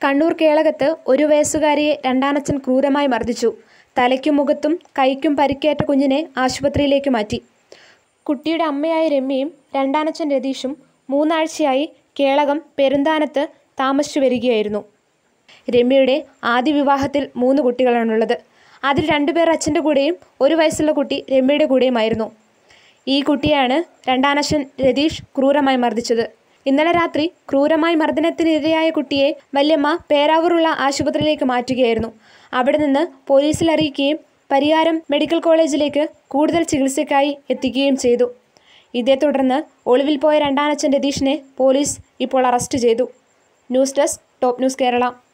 കണ്ണൂർ കേളകത്ത് ഒരു വയസ്സുകാരിയെ രണ്ടാനച്ഛൻ ക്രൂരമായി മർദ്ദിച്ചു തലയ്ക്കും മുഖത്തും കൈക്കും പരിക്കേറ്റ കുഞ്ഞിനെ ആശുപത്രിയിലേക്ക് മാറ്റി കുട്ടിയുടെ അമ്മയായ രമ്യയും രണ്ടാനച്ഛൻ രതീഷും മൂന്നാഴ്ചയായി കേളകം പെരുന്താനത്ത് താമസിച്ചു വരികയായിരുന്നു രമ്യയുടെ ആദ്യ വിവാഹത്തിൽ മൂന്ന് കുട്ടികളാണുള്ളത് അതിൽ രണ്ടുപേർ അച്ഛൻ്റെ കൂടെയും ഒരു വയസ്സുള്ള കുട്ടി രമ്യയുടെ കൂടെയുമായിരുന്നു ഈ കുട്ടിയാണ് രണ്ടാനച്ഛൻ രതീഷ് ക്രൂരമായി മർദ്ദിച്ചത് ഇന്നലെ രാത്രി ക്രൂരമായി മർദ്ദനത്തിനിരയായ കുട്ടിയെ വല്യമ്മ പേരാവൂറുള്ള ആശുപത്രിയിലേക്ക് മാറ്റുകയായിരുന്നു അവിടെ നിന്ന് പോലീസിൽ അറിയിക്കുകയും പരിയാരം മെഡിക്കൽ കോളേജിലേക്ക് കൂടുതൽ ചികിത്സയ്ക്കായി എത്തിക്കുകയും ചെയ്തു ഇതേ തുടർന്ന് ഒളിവിൽ പോയ രണ്ടാനച്ഛൻ രതീഷിനെ പോലീസ് ഇപ്പോൾ അറസ്റ്റ് ചെയ്തു news desk top news Kerala